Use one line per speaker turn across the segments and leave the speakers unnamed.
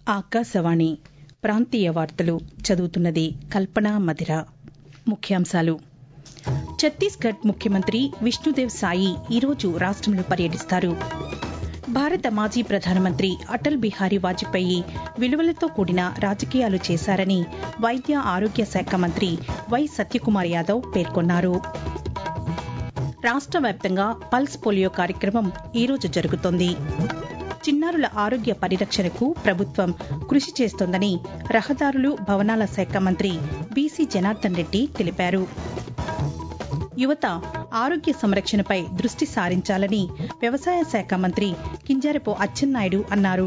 ఆకాశవాణి ప్రాంతీయ వార్తలు చదువుతున్నది కల్పన మధిర ముఖ్యాంశాలు ఛత్తీస్గఢ్ ముఖ్యమంత్రి విష్ణుదేవ్ సాయి ఈరోజు రాష్టంలో పర్యటిస్తారు భారత మాజీ ప్రధానమంత్రి అటల్ బిహారీ వాజ్పేయి విలువలతో కూడిన రాజకీయాలు చేశారని వైద్య ఆరోగ్య శాఖ మంత్రి వై సత్యకుమార్ యాదవ్ పేర్కొన్నారు రాష్ట వ్యాప్తంగా పల్స్ పోలియో కార్యక్రమం ఈరోజు జరుగుతోంది చిన్నారుల ఆరోగ్య పరిరక్షణకు ప్రభుత్వం కృషి చేస్తోందని రహదారులు భవనాల శాఖ మంత్రి బీసీ జనార్దన్ రెడ్డి తెలిపారు యువత ఆరోగ్య సంరక్షణపై దృష్టి సారించాలని వ్యవసాయ శాఖ మంత్రి కింజారపు అచ్చెన్నాయుడు అన్నారు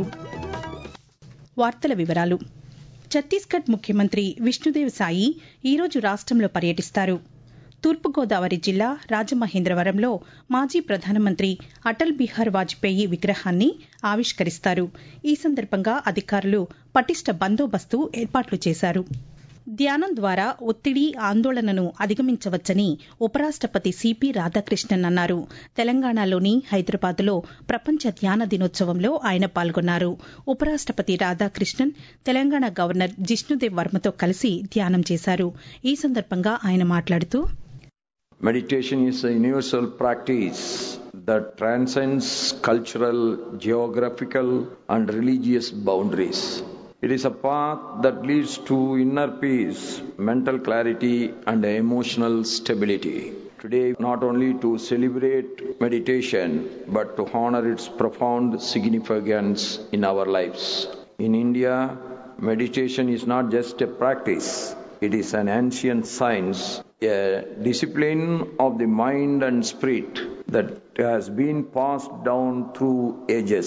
వార్తల వివరాలు ఛత్తీస్గఢ్ ముఖ్యమంత్రి విష్ణుదేవ్ సాయి ఈరోజు రాష్టంలో పర్యటిస్తారు తూర్పుగోదావరి జిల్లా రాజమహేంద్రవరంలో మాజీ ప్రధానమంత్రి అటల్ బిహార్ వాజ్పేయి విగ్రహాన్ని ఆవిష్కరిస్తారు ఈ సందర్భంగా అధికారులు పటిష్ట బందోబస్తు ఏర్పాట్లు చేశారు ధ్యానం ద్వారా ఒత్తిడి ఆందోళనను అధిగమించవచ్చని ఉపరాష్టపతి సిపి రాధాకృష్ణన్ అన్నారు తెలంగాణలోని హైదరాబాద్లో ప్రపంచ ధ్యాన దినోత్సవంలో ఆయన పాల్గొన్నారు ఉపరాష్టపతి రాధాకృష్ణన్ తెలంగాణ గవర్నర్ జిష్ణుదేవ్ వర్మతో కలిసి ధ్యానం చేశారు ఈ సందర్భంగా ఆయన మాట్లాడుతూ
Meditation is a universal practice that transcends cultural, geographical, and religious boundaries. It is a path that leads to inner peace, mental clarity, and emotional stability. Today, not only to celebrate meditation, but to honor its profound significance in our lives. In India, meditation is not just a practice, it is an ancient science, a discipline of the mind and spirit that has been passed down through ages.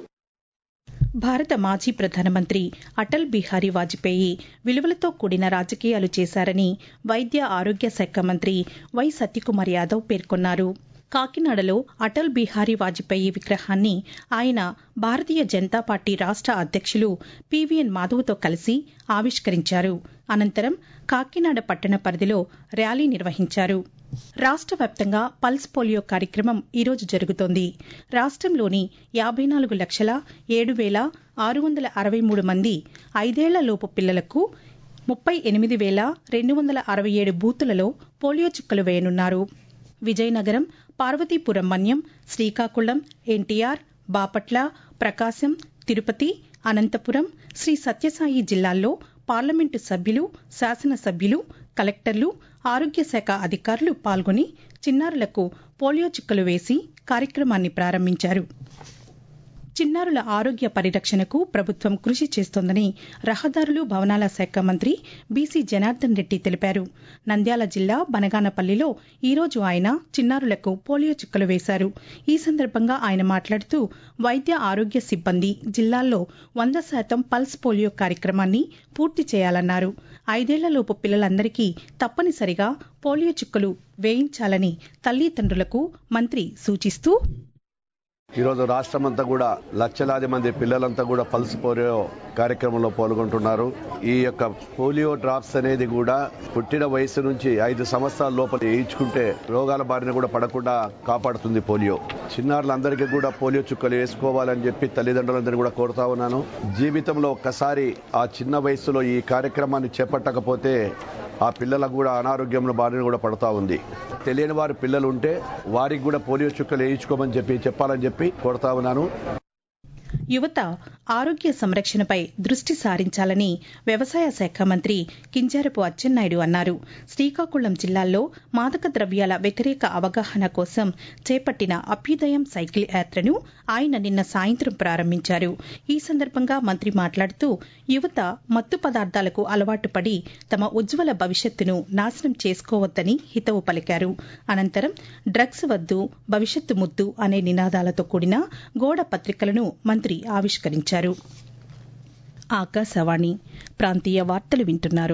భారత మాజీ ప్రధానమంత్రి అటల్ బిహారీ వాజ్పేయి విలువలతో కూడిన రాజకీయాలు చేశారని వైద్య ఆరోగ్య శాఖ మంత్రి వై సత్యకుమార్ యాదవ్ పేర్కొన్నారు కాకినాడలో అటల్ బిహారీ వాజ్పేయి విగ్రహాన్ని ఆయన భారతీయ జనతా పార్టీ రాష్ట అధ్యక్షులు పీవీఎన్ మాధవ్తో కలిసి ఆవిష్కరించారు అనంతరం కాకినాడ పట్టణ పరిధిలో ర్యాలీ నిర్వహించారు రాష్ట వ్యాప్తంగా పల్స్ పోలియో కార్యక్రమం ఈరోజు జరుగుతోంది రాష్టంలోని యాబై నాలుగు లక్షల ఏడు వేల ఆరు వందల అరవై మూడు మంది ఐదేళ్లలోపు పిల్లలకు ముప్పై ఎనిమిది వేల రెండు వందల అరవై ఏడు బూతులలో పోలియో చుక్కలు వేయనున్నారు విజయనగరం పార్వతీపురం మన్యం శ్రీకాకుళం ఎన్టీఆర్ బాపట్ల ప్రకాశం తిరుపతి అనంతపురం శ్రీ సత్యసాయి జిల్లాల్లో పార్లమెంటు సభ్యులు శాసనసభ్యులు కలెక్టర్లు ఆరోగ్య శాఖ అధికారులు పాల్గొని చిన్నారులకు పోలియో చుక్కలు వేసి కార్యక్రమాన్ని ప్రారంభించారు చిన్నారుల ఆరోగ్య పరిరక్షణకు ప్రభుత్వం కృషి చేస్తోందని రహదారులు భవనాల శాఖ మంత్రి బీసీ జనార్దన్ రెడ్డి తెలిపారు నంద్యాల జిల్లా బనగానపల్లిలో ఈరోజు ఆయన చిన్నారులకు పోలియో చుక్కలు వేశారు ఈ సందర్భంగా ఆయన మాట్లాడుతూ వైద్య ఆరోగ్య సిబ్బంది జిల్లాల్లో వంద శాతం పల్స్ పోలియో కార్యక్రమాన్ని పూర్తి చేయాలన్నారు ఐదేళ్లలోపు పిల్లలందరికీ తప్పనిసరిగా పోలియో చుక్కలు వేయించాలని తల్లిదండ్రులకు మంత్రి సూచిస్తూ
ఈరోజు రాష్ట్రమంతా కూడా లక్షలాది మంది పిల్లలంతా కూడా పల్స్ పోలియో కార్యక్రమంలో పాల్గొంటున్నారు ఈ యొక్క పోలియో డ్రాప్స్ అనేది కూడా పుట్టిన వయసు నుంచి ఐదు సంవత్సరాల లోపల వేయించుకుంటే రోగాల బారిన కూడా పడకుండా కాపాడుతుంది పోలియో చిన్నారులందరికీ కూడా పోలియో చుక్కలు వేసుకోవాలని చెప్పి తల్లిదండ్రులందరినీ కూడా కోరుతా ఉన్నాను జీవితంలో ఒక్కసారి ఆ చిన్న వయసులో ఈ కార్యక్రమాన్ని చేపట్టకపోతే ఆ పిల్లలకు కూడా అనారోగ్యంలో బారిన కూడా పడుతూ ఉంది తెలియని వారి పిల్లలు ఉంటే వారికి కూడా పోలియో చుక్కలు వేయించుకోమని చెప్పి చెప్పాలని చెప్పి కోరుతా ఉన్నాను
యువత ఆరోగ్య సంరక్షణపై దృష్టి సారించాలని వ్యవసాయ శాఖ మంత్రి కింజారపు అచ్చెన్నాయుడు అన్నారు శ్రీకాకుళం జిల్లాలో మాదక ద్రవ్యాల వ్యతిరేక అవగాహన కోసం చేపట్టిన అభ్యుదయం సైకిల్ యాత్రను ఆయన నిన్న సాయంత్రం ప్రారంభించారు ఈ సందర్భంగా మంత్రి మాట్లాడుతూ యువత మత్తు పదార్థాలకు అలవాటు పడి తమ ఉజ్వల భవిష్యత్తును నాశనం చేసుకోవద్దని హితవు పలికారు అనంతరం డ్రగ్స్ వద్దు భవిష్యత్తు ముద్దు అనే నినాదాలతో కూడిన గోడ పత్రికలను మంత్రి ఆవిష్కరించారు ఆకాశవాణి ప్రాంతీయ వార్తలు వింటున్నారు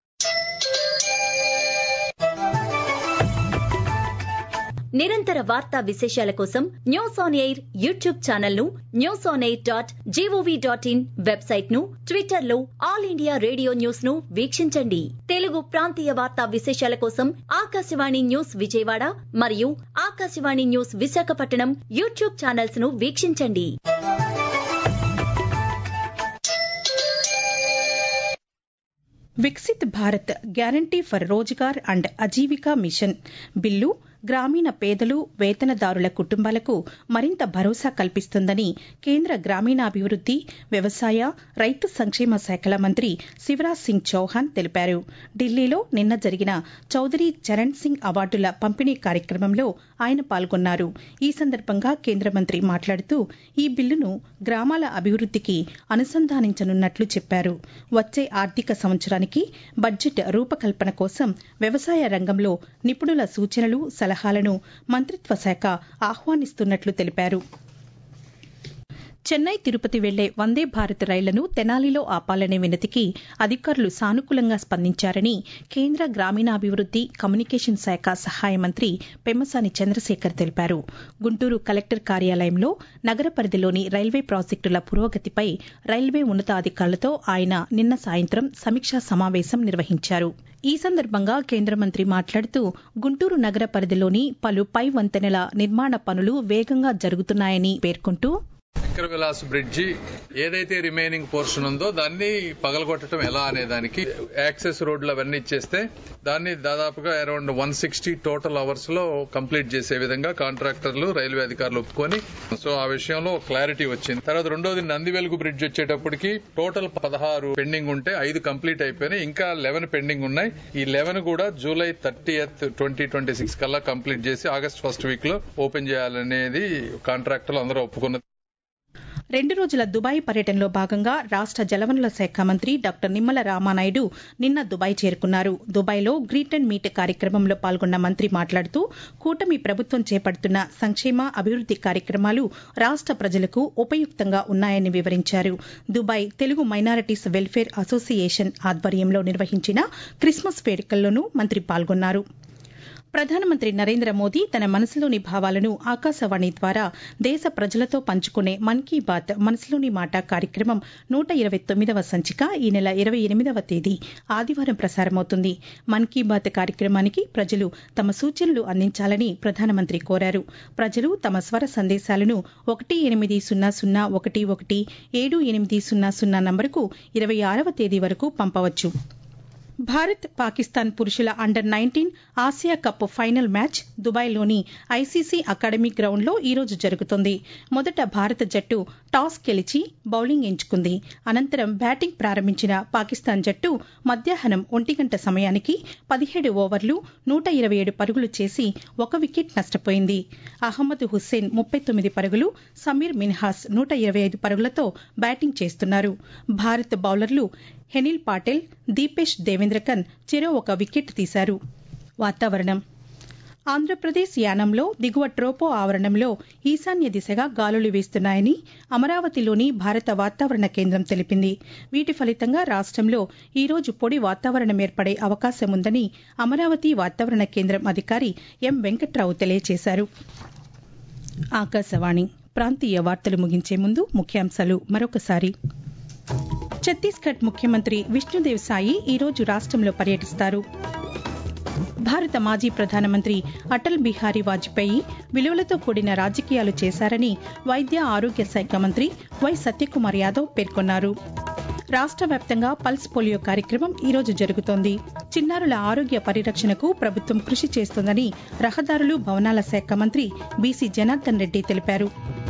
నిరంతర వార్తా విశేషాల కోసం news on air YouTube channel ను news on air dot G O V dot in website ను ట్విట్టర్ లో ఆల్ ఇండియా రేడియో న్యూస్ ను వీక్షించండి తెలుగు ప్రాంతీయ వార్తా విశేషాల కోసం ఆకాశవాణి న్యూస్ విజయవాడ మరియు Akashvani news Visakhapatnam YouTube channels ను వీక్షించండి
Viksit Bharat guarantee for Rozgar and Ajeevika mission bill గ్రామీణ పేదలు వేతనదారుల కుటుంబాలకు మరింత భరోసా కల్పిస్తుందని కేంద్ర గ్రామీణాభివృద్ది వ్యవసాయ రైతు సంక్షేమ శాఖల మంత్రి శివరాజ్ సింగ్ చౌహాన్ తెలిపారు ఢిల్లీలో నిన్న జరిగిన చౌదరి చరణ్ సింగ్ అవార్డుల పంపిణీ కార్యక్రమంలో ఆయన పాల్గొన్నారు ఈ సందర్భంగా కేంద్ర మంత్రి మాట్లాడుతూ ఈ బిల్లును గ్రామాల అభివృద్దికి అనుసంధానించనున్నట్లు చెప్పారు వచ్చే ఆర్థిక సంవత్సరానికి బడ్జెట్ రూపకల్పన కోసం వ్యవసాయ రంగంలో నిపుణుల సూచనలు సలహాలను మంత్రిత్వ శాఖ ఆహ్వానిస్తున్నట్లు తెలిపారు చెన్నై తిరుపతి వెళ్లే వందే భారత్ రైళ్లను తెనాలిలో ఆపాలనే వినతికి అధికారులు సానుకూలంగా స్పందించారని కేంద్ర గ్రామీణాభివృద్ది కమ్యూనికేషన్ శాఖ సహాయ మంత్రి పెమ్మసాని చంద్రశేఖర్ తెలిపారు గుంటూరు కలెక్టర్ కార్యాలయంలో నగర పరిధిలోని రైల్వే ప్రాజెక్టుల పురోగతిపై రైల్వే ఉన్నతాధికారులతో ఆయన నిన్న సాయంత్రం సమీక్షా సమావేశం నిర్వహించారు ఈ సందర్భంగా కేంద్ర మంత్రి మాట్లాడుతూ గుంటూరు నగర పరిధిలోని పలు పై వంతెనల నిర్మాణ పనులు వేగంగా జరుగుతున్నాయని పేర్కొంటూ
శంకర విలాస్ బ్రిడ్జి ఏదైతే రిమైనింగ్ పోర్షన్ ఉందో దాన్ని పగలగొట్టడం ఎలా అనే దానికి యాక్సెస్ రోడ్లు అవన్నీ ఇచ్చేస్తే దాన్ని దాదాపుగా around one sixty total hours లో కంప్లీట్ చేసే విధంగా కాంట్రాక్టర్లు రైల్వే అధికారులు ఒప్పుకొని సో ఆ విషయంలో క్లారిటీ వచ్చింది తర్వాత రెండోది నందివెలుగు బ్రిడ్జ్ వచ్చేటప్పటికి టోటల్ పదహారు పెండింగ్ ఉంటే ఐదు కంప్లీట్ అయిపోయినాయి ఇంకా లెవెన్ పెండింగ్ ఉన్నాయి ఈ లెవెన్ కూడా July thirty twenty twenty six కల్లా కంప్లీట్ చేసి ఆగస్ట్ ఫస్ట్ వీక్ లో ఓపెన్ చేయాలనేది కాంట్రాక్టర్లు అందరూ ఒప్పుకున్నది
రెండు రోజుల దుబాయ్ పర్యటనలో భాగంగా రాష్ట జలవనరుల శాఖ మంత్రి డాక్టర్ నిమ్మల రామానాయుడు నిన్న దుబాయ్ చేరుకున్నారు దుబాయ్లో గ్రీట్ అండ్ మీట్ కార్యక్రమంలో పాల్గొన్న మంత్రి మాట్లాడుతూ కూటమి ప్రభుత్వం చేపడుతున్న సంక్షేమ అభివృద్ది కార్యక్రమాలు రాష్ట ప్రజలకు ఉపయుక్తంగా ఉన్నాయని వివరించారు Dubai Telugu minorities welfare association ఆధ్వర్యంలో నిర్వహించిన క్రిస్మస్ వేడుకల్లోనూ మంత్రి పాల్గొన్నారు ప్రధానమంత్రి నరేంద్ర మోదీ తన మనసులోని భావాలను ఆకాశవాణి ద్వారా దేశ ప్రజలతో పంచుకునే మన్ కీ బాత్ మనసులోని మాట కార్యక్రమం నూట ఇరవై తొమ్మిదవ సంచిక ఈ నెల ఇరవై ఎనిమిదవ తేదీ ఆదివారం ప్రసారమవుతుంది మన్ కీ బాత్ కార్యక్రమానికి ప్రజలు తమ సూచనలు అందించాలని ప్రధానమంత్రి కోరారు ప్రజలు తమ స్వర సందేశాలను ఒకటి ఎనిమిది సున్నా సున్నా ఒకటి ఒకటి ఏడు ఎనిమిది సున్నా సున్నా నంబరుకు ఇరవై ఆరవ తేదీ వరకు పంపవచ్చు భారత్ పాకిస్తాన్ పురుషుల under nineteen Asia cup final match దుబాయ్లోని ఐసీసీ అకాడమీ గ్రౌండ్లో ఈరోజు జరుగుతుంది మొదట భారత జట్టు టాస్ గెలిచి బౌలింగ్ ఎంచుకుంది అనంతరం బ్యాటింగ్ ప్రారంభించిన పాకిస్తాన్ జట్టు మధ్యాహ్నం ఒంటి గంట సమయానికి పదిహేడు ఓవర్లు నూట ఇరవై ఏడు పరుగులు చేసి ఒక వికెట్ నష్టపోయింది అహ్మద్ హుస్సేన్ ముప్పై తొమ్మిది పరుగులు సమీర్ మిన్హాస్ నూట ఇరవై ఐదు పరుగులతో బ్యాటింగ్ చేస్తున్నారు భారత్ బౌలర్లు హెనిల్ పాటెల్ దీపేష్ దేవేంద్రకన్ చెరో ఒక వికెట్ తీశారు వాతావరణం ఆంధ్రప్రదేశ్ యానంలో దిగువ ట్రోపో ఆవరణంలో ఈశాన్య దిశగా గాలులు వీస్తున్నాయని అమరావతిలోని భారత వాతావరణ కేంద్రం తెలిపింది వీటి ఫలితంగా రాష్టంలో ఈరోజు పొడి వాతావరణం ఏర్పడే అవకాశం ఉందని అమరావతి వాతావరణ కేంద్రం అధికారి ఎం వెంకట్రావు తెలియజేశారు ఆకాశవాణి ప్రాంతీయ వార్తలు ముగించే ముందు ముఖ్యాంశాలు మరొకసారి ఛత్తీస్గఢ్ ముఖ్యమంత్రి విష్ణుదేవ్ సాయి ఈరోజు రాష్ట్రంలో పర్యటిస్తారు భారత మాజీ ప్రధానమంత్రి అటల్ బిహారీ వాజ్పేయి విలువలతో కూడిన రాజకీయాలు చేశారని వైద్య ఆరోగ్య శాఖ మంత్రి వై సత్యకుమార్ యాదవ్ పేర్కొన్నారు రాష్ట్ర వ్యాప్తంగా పల్స్ పోలియో కార్యక్రమం ఈరోజు జరుగుతోంది చిన్నారుల ఆరోగ్య పరిరక్షణకు ప్రభుత్వం కృషి చేస్తోందని రహదారులు భవనాల శాఖ మంత్రి బీసీ జనార్దన్ రెడ్డి తెలిపారు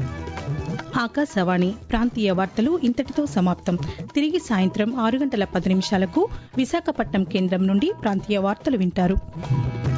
ఆకాశవాణి ప్రాంతీయ వార్తలు ఇంతటితో సమాప్తం తిరిగి సాయంత్రం ఆరు గంటల పది నిమిషాలకు విశాఖపట్నం కేంద్రం నుండి ప్రాంతీయ వార్తలు వింటారు